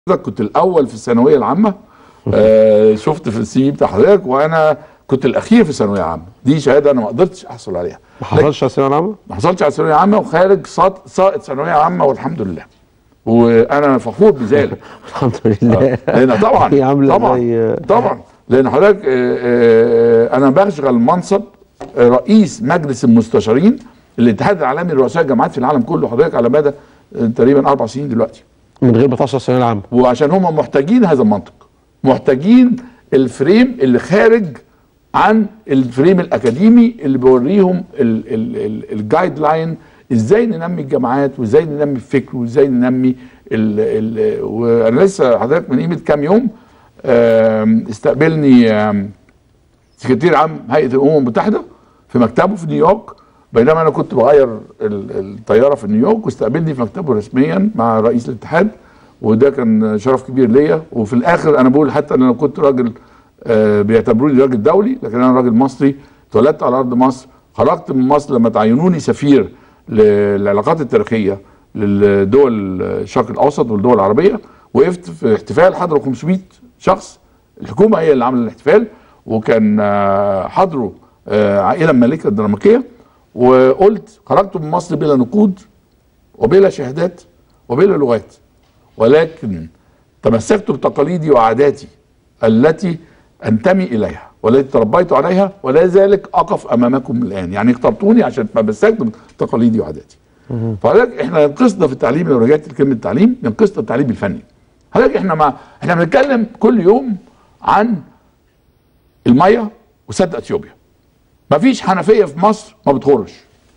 حضرتك كنت الاول في الثانويه العامه آه شفت في السي في بتاع حضرتك وانا كنت الاخير في الثانويه العامه دي شهاده انا ما قدرتش احصل عليها ما حصلش على الثانويه العامه؟ ما حصلتش على الثانويه العامه وخارج ساقط ساقط ثانويه عامه والحمد لله وانا فخور بذلك الحمد لله لان طبعا هي عامله طبعا زي طبعا لان حضرتك آه، آه، انا بشغل منصب آه، رئيس مجلس المستشارين الاتحاد العالمي لرؤساء الجامعات في العالم كله حضرتك على مدى آه، تقريبا اربع سنين دلوقتي من غير ما تحصل على الثانويه العامه وعشان هم محتاجين هذا المنطق محتاجين الفريم اللي خارج عن الفريم الاكاديمي اللي بيوريهم الجايد لاين ازاي ننمي الجامعات وازاي ننمي الفكر وازاي ننمي ال ال وانا لسه حضرتك من قيمه كام يوم آم، استقبلني آم، سكرتير عام هيئه الامم المتحده في مكتبه في نيويورك بينما انا كنت بغير ال- الطياره في نيويورك واستقبلني في مكتبه رسميا مع رئيس الاتحاد وده كان شرف كبير ليا وفي الاخر انا بقول حتى ان انا كنت راجل آه، بيعتبروني راجل دولي لكن انا راجل مصري اتولدت على ارض مصر خرجت من مصر لما تعينوني سفير للعلاقات التاريخيه للدول الشرق الاوسط والدول العربيه وقفت في احتفال حضروا 500 شخص الحكومه هي اللي عامله الاحتفال وكان آه، حضروا آه، عائله مالكه الدنماركيه وقلت خرجت من مصر بلا نقود وبلا شهادات وبلا لغات ولكن تمسكت بتقاليدي وعاداتي التي انتمي اليها والتي تربيت عليها ولا ذلك اقف امامكم الان يعني اخترتوني عشان تمسكت بتقاليدي وعاداتي فحضرتك احنا ينقصنا في التعليم لو رجعت لكلمه التعليم ينقصنا التعليم الفني حضرتك احنا ما احنا بنتكلم كل يوم عن الميه وسد اثيوبيا مفيش حنفيه في مصر ما بتخرش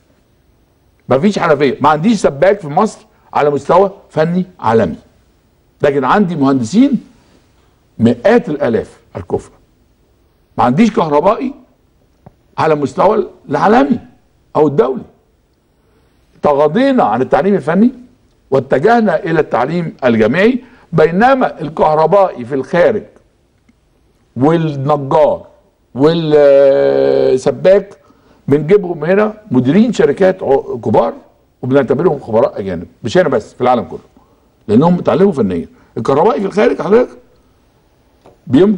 مفيش حنفيه ما عنديش سباك في مصر على مستوى فني عالمي لكن عندي مهندسين مئات الالاف الكفر ما عنديش كهربائي على مستوى العالمي او الدولي تغاضينا عن التعليم الفني واتجهنا الى التعليم الجامعي بينما الكهربائي في الخارج والنجار والسباك بنجيبهم هنا مديرين شركات ع- كبار وبنعتبرهم خبراء اجانب مش هنا بس في العالم كله لانهم اتعلموا فنيا الكهربائي في الخارج حضرتك بيم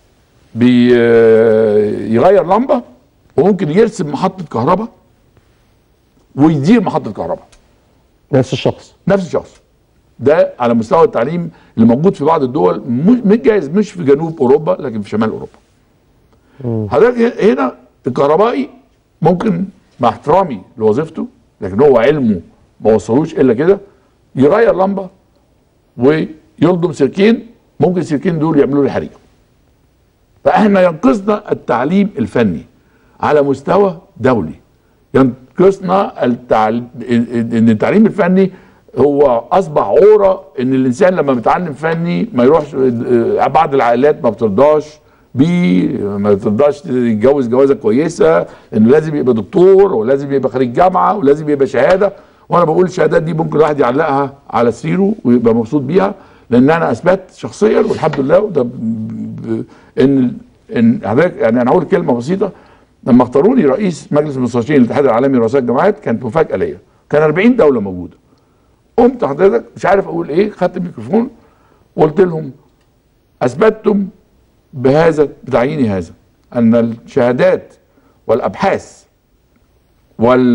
بيغير لمبه وممكن يرسم محطه كهرباء ويدير محطه كهرباء نفس الشخص نفس الشخص ده على مستوى التعليم اللي موجود في بعض الدول مش مش جايز مش في جنوب اوروبا لكن في شمال اوروبا حضرتك هنا الكهربائي ممكن مع احترامي لوظيفته لكن هو علمه ما وصلوش الا كده يغير لمبه ويلضم سلكين ممكن السلكين دول يعملوا لي حريقه فاحنا ينقصنا التعليم الفني على مستوى دولي ينقصنا التعليم ان التعليم الفني هو اصبح عوره ان الانسان لما بيتعلم فني ما يروحش آه، بعض العائلات ما بترضاش بيه ما بترضاش يتجوز جوازه كويسه انه لازم يبقى دكتور ولازم يبقى خريج جامعه ولازم يبقى شهاده وانا بقول الشهادات دي ممكن الواحد يعلقها على سريره ويبقى مبسوط بيها لان انا اثبت شخصيا والحمد لله وده ب- ب- ان ان حضرتك يعني انا هقول كلمه بسيطه لما اختاروني رئيس مجلس المستشارين الاتحاد العالمي لرؤساء الجامعات كانت مفاجاه ليا كان 40 دوله موجوده قمت حضرتك مش عارف اقول ايه خدت الميكروفون وقلت لهم اثبتتم بهذا بتعييني هذا ان الشهادات والابحاث وال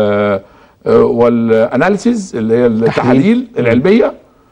والاناليسيز اللي هي التحاليل العلميه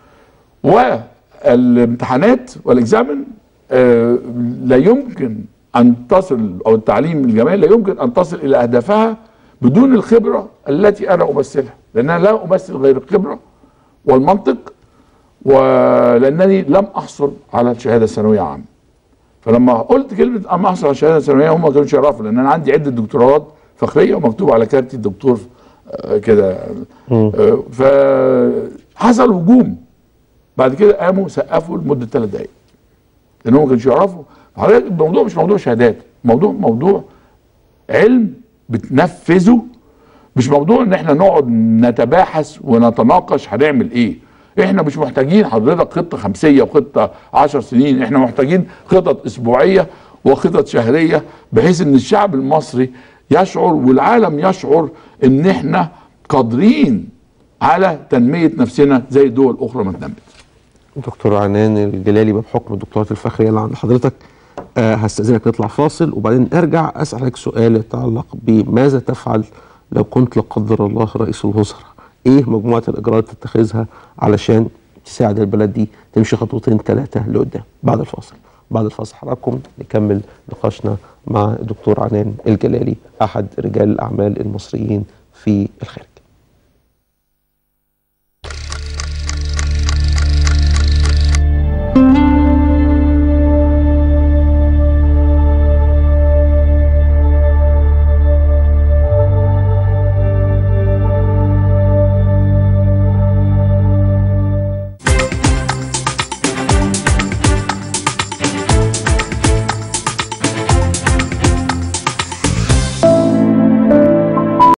والامتحانات والاكزامن آه، لا يمكن ان تصل او التعليم الجامعي لا يمكن ان تصل الى اهدافها بدون الخبره التي انا امثلها لان انا لا امثل غير الخبره والمنطق ولانني لم احصل على الشهاده الثانويه عامه فلما قلت كلمه اما احصل على الشهاده الثانويه هم ما كانوش يعرفوا لان انا عندي عده دكتوراه فخريه ومكتوب على كارتي الدكتور آه، كده آه، فحصل هجوم بعد كده قاموا سقفوا لمده ثلاث دقائق لان هم ما كانوش يعرفوا حضرتك الموضوع مش موضوع شهادات موضوع موضوع علم بتنفذه مش موضوع ان احنا نقعد نتباحث ونتناقش هنعمل ايه احنا مش محتاجين حضرتك خطه خمسيه وخطه عشر سنين احنا محتاجين خطط اسبوعيه وخطط شهريه بحيث ان الشعب المصري يشعر والعالم يشعر ان احنا قادرين على تنميه نفسنا زي دول اخرى ما اتنمت دكتور عنان الجلالي بحكم الدكتوراه الفخريه اللي عند حضرتك آه هستاذنك نطلع فاصل وبعدين ارجع اسالك سؤال يتعلق بماذا تفعل لو كنت لا قدر الله رئيس الوزراء ايه مجموعه الاجراءات اللي تتخذها علشان تساعد البلد دي تمشي خطوتين ثلاثه لقدام بعد الفاصل بعد الفاصل حضراتكم نكمل نقاشنا مع الدكتور عنان الجلالي احد رجال الاعمال المصريين في الخارج